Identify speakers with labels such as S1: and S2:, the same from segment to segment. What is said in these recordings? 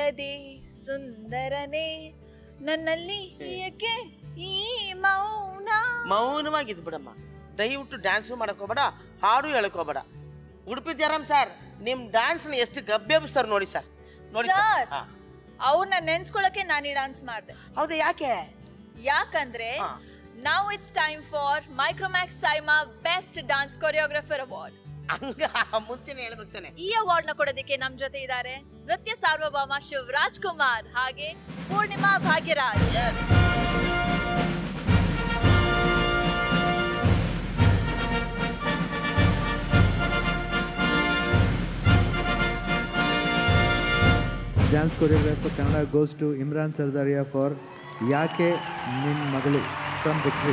S1: ಇಲ್ಲದೆ ಸುಂದರನೇ ನನ್ನಲ್ಲಿ ಏಕೆ ಈ ಮೌನ
S2: ಮೌನವಾಗಿದ್ದು ಬಿಡಮ್ಮ ದಯವಿಟ್ಟು ಡ್ಯಾನ್ಸು ಮಾಡಕ್ ಹೋಗ್ಬೇಡ ಹಾಡು ಹೇಳಕ್ ಹೋಗ್ಬೇಡ ಉಡುಪಿ ಜಯರಾಮ್ ಸರ್ ನಿಮ್ ಡ್ಯಾನ್ಸ್ನ ಎಷ್ಟು ಗಬ್ಬೆಬ್ಸ್ತಾರೆ ನೋಡಿ ಸರ್ ನೋಡಿ
S1: Sir.
S2: ಸರ್ ಹಾ.
S1: ಅವ್ರನ್ನ ನೆನ್ಸ್ಕೊಳಕ್ಕೆ ನಾನು ಈ ಡಾನ್ಸ್ ಮಾಡ್ದೆ
S2: ಹೌದಾ ಯಾಕೆ
S1: ಯಾಕಂದ್ರೆ
S2: ಹಾ.
S1: ನಾವು it's time for Micromax SIIMA best dance choreographer award
S2: ಹಂಗ ಮುಂಚೆನೆ ಹೇಳ್ಬೇಕು ತಾನೆ
S1: ಈ ಅವಾರ್ಡ್ ನ ಕೊಡೋದಕ್ಕೆ ನಮ್ ಜೊತೆ ಇದ್ದಾರೆ ನೃತ್ಯ ಸಾರ್ವಭೌಮ ಶಿವರಾಜ್ ಕುಮಾರ್ ಹಾಗೆ Poornima Bhagyaraj
S3: dance choreographer Kannada goes to Imran Sardhariya for ಯಾಕೆ ನಿನ್ ಮಗಳು ಫ್ರಮ್ ವಿಕ್ಟ್ರಿ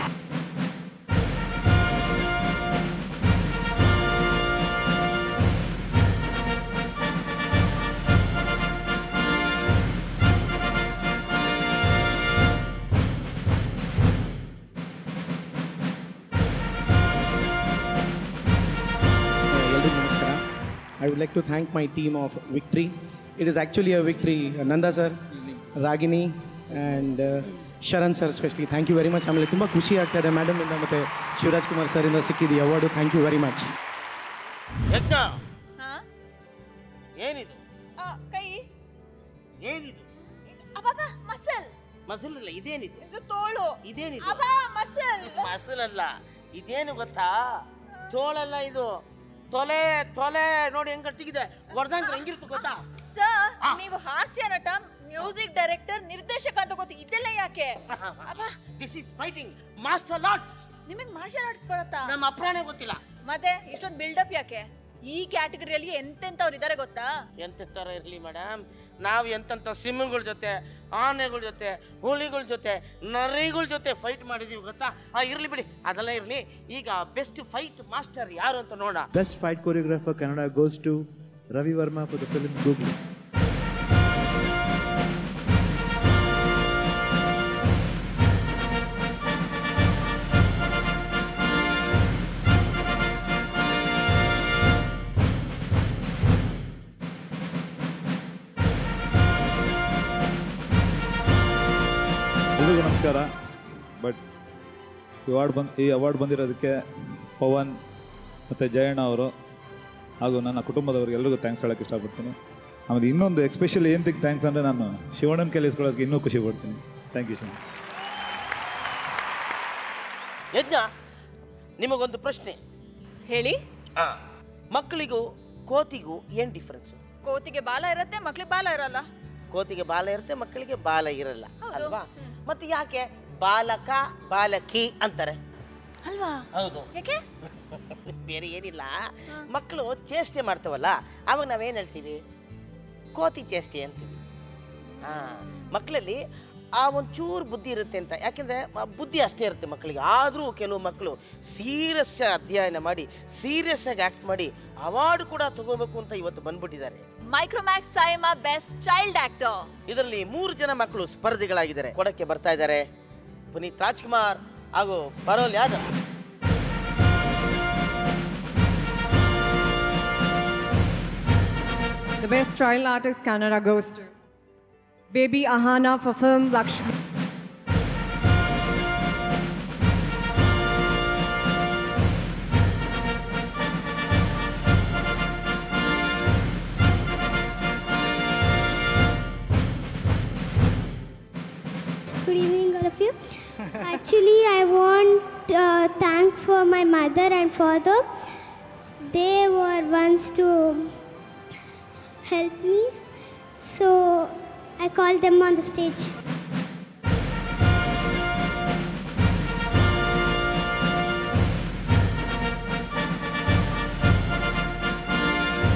S4: ಎಲ್ರಿಗೂ ನಮಸ್ಕಾರ I would like to thank my team of Victory it is actually uh Victory Nanda sir Ragini and Sharan sir specially thank you very much ಆಮೇಲೆ ತುಂಬ ಖುಷಿ ಆಗ್ತಾ ಇದೆ ಮೇಡಮಿಂದ ಮತ್ತು ಶಿವರಾಜ್ ಕುಮಾರ್ ಸರಿಂದ ಸಿಕ್ಕಿದ್ದು award thank you very much
S2: Yajna
S1: ಹಾ?
S2: ಏನಿದು
S1: ಆ, ಕೈ
S2: ಏನಿದು
S1: ಅಬ್ಬಬ್ಬ ಮಸಲ್
S2: ಮಸಲ್ ಇಲ್ಲ ಇದೇನಿದು
S1: ಇದು ತೋಳು
S2: ಇದೇನಿದು
S1: ಅಬ್ಬಾ ಮಸಲ್
S2: ಮಸಲಲ್ಲ ಇದೇನು ಗೊತ್ತಾ ತೋಳಲ್ಲ ಇದು ತೊಲೆ ತೊಲೆ ನೋಡಿ ಹೆಂಗ್ ಗಟ್ಟಿಗಿದೆ ಹೊಡೆದಂದ್ರೆ ಹೆಂಗಿರುತ್ತೆ ಗೊತ್ತಾ
S1: ಸರ್ ನೀವು ಹಾಸ್ಯ ನಟ ಮ್ಯೂಸಿಕ್ ಡೈರೆಕ್ಟರ್ ನಿರ್ದೇಶಕ ಅಂತ ಗೊತ್ತು ಇದೆಲ್ಲ ಯಾಕೆ ಅಬ್ಬ
S2: this is fighting master arts
S1: ನಿಮಗೆ ಮಾರ್ಷಲ್ ಆರ್ಟ್ಸ್ ಬರುತ್ತಾ
S2: ನಮ್ಮ ಅಪ್ರಾಣೆ ಗೊತ್ತಿಲ್ಲ
S1: ಮತ್ತೆ ಇಷ್ಟೊಂದು ಬಿಲ್ಡಪ್ ಯಾಕೆ ಈ ಕ್ಯಾಟಗರಿಯಲ್ಲಿ ಎಂತೆಂತವ್ರು ಇದಾರೆ ಗೊತ್ತಾ
S2: ಎಂತ ಥರ ಇರಲಿ ಮೇಡಮ್ ನಾವು ಎಂತೆಂಥ ಸಿಂಹಗಳ ಜೊತೆ ಆನೆಗಳ ಜೊತೆ ಹುಲಿಗಳ ಜೊತೆ ನರಿಗಳ ಜೊತೆ ಫೈಟ್ ಮಾಡಿದೀವಿ ಗೊತ್ತಾ ಆ ಇರಲಿ ಬಿಡಿ ಅದೆಲ್ಲ ಇರಲಿ ಈಗ ಬೆಸ್ಟ್ ಫೈಟ್ ಮಾಸ್ಟರ್ ಯಾರು ಅಂತ ನೋಡ
S3: best fight choreographer Kannada goes to Ravi Varma for the film Googly
S5: ಎಲ್ರಿಗೂ ನಮಸ್ಕಾರ ಬಟ್ ಅವಾರ್ಡ್ ಬಂದು ಈ ಅವಾರ್ಡ್ ಬಂದಿರೋದಕ್ಕೆ ಪವನ್ ಮತ್ತು ಜಯಣ್ಣ ಅವರು ಹಾಗೂ ನನ್ನ ಕುಟುಂಬದವ್ರಿಗೆ ಎಲ್ರಿಗೂ ಥ್ಯಾಂಕ್ಸ್ ಹೇಳೋಕ್ಕೆ ಇಷ್ಟಪಡ್ತೀನಿ ಆಮೇಲೆ ಇನ್ನೊಂದು ಎಕ್ಸ್ಪೆಷಲಿ ಏನಕ್ಕೆ ಥ್ಯಾಂಕ್ಸ್ ಅಂದರೆ ನಾನು ಶಿವಣ್ಣನ ಕಲಿಸ್ಕೊಳ್ಳೋದಕ್ಕೆ ಇನ್ನೂ ಖುಷಿ ಪಡ್ತೀನಿ ಥ್ಯಾಂಕ್ ಯು ಶಿವಣ್ಣ
S2: ಯಜ್ಞ ನಿಮಗೊಂದು ಪ್ರಶ್ನೆ
S1: ಹೇಳಿ
S2: ಆ, ಮಕ್ಕಳಿಗೂ ಕೋತಿಗೂ ಏನು ಡಿಫ್ರೆನ್ಸು
S1: ಕೋತಿಗೆ ಬಾಲ ಇರತ್ತೆ ಮಕ್ಳಿಗೆ ಬಾಲ ಇರಲ್ಲ
S2: ಕೋತಿಗೆ ಬಾಲ ಇರುತ್ತೆ ಮಕ್ಕಳಿಗೆ ಬಾಲ ಇರಲ್ಲ
S1: ಹೌದು.
S2: ಅಲ್ವಾ ಮತ್ತೆ ಯಾಕೆ ಬಾಲಕ ಬಾಲಕಿ ಅಂತಾರೆ
S1: ಅಲ್ವಾ
S2: ಹೌದು
S1: ಯಾಕೆ
S2: ಬೇರೆ ಏನಿಲ್ಲ ಮಕ್ಕಳು ಚೇಷ್ಟೆ ಮಾಡ್ತಾವಲ್ಲ ಅವಾಗ ನಾವೇನು ಹೇಳ್ತೀವಿ ಕೋತಿ ಚೇಷ್ಟೆ ಅಂತೀವಿ ಹಾಂ ಮಕ್ಕಳಲ್ಲಿ ಆ ಒಂಚೂರು ಬುದ್ಧಿ ಇರುತ್ತೆ ಅಂತ ಯಾಕೆಂದರೆ ಬುದ್ಧಿ ಅಷ್ಟೇ ಇರುತ್ತೆ ಮಕ್ಕಳಿಗೆ ಆದರೂ ಕೆಲವು ಮಕ್ಕಳು ಸೀರಿಯಸ್ ಅಧ್ಯಯನ ಮಾಡಿ ಸೀರಿಯಸ್ ಆಗಿ ಆ್ಯಕ್ಟ್ ಮಾಡಿ ಅವಾರ್ಡ್ ಕೂಡ ತಗೋಬೇಕು ಅಂತ ಇವತ್ತು ಬಂದ್ಬಿಟ್ಟಿದ್ದಾರೆ
S1: Micromax SIIMA best child actor
S2: ಇದರಲ್ಲಿ ಮೂರು ಜನ ಮಕ್ಕಳು ಸ್ಪರ್ಧಿಗಳಾಗಿದ್ದಾರೆ ಕೊಡಕ್ಕೆ ಬರ್ತಾ ಇದ್ದಾರೆ ಪುನೀತ್ ರಾಜ್ಕುಮಾರ್ ಹಾಗೂ ಪರೋಲ್ Yadav
S6: The best child artist Canada goes to Baby Ahana for film Lakshmi.
S7: Good evening, all of you. Actually, I want uh, thank for my mother and father. They were ones to help me, so I called them on the stage.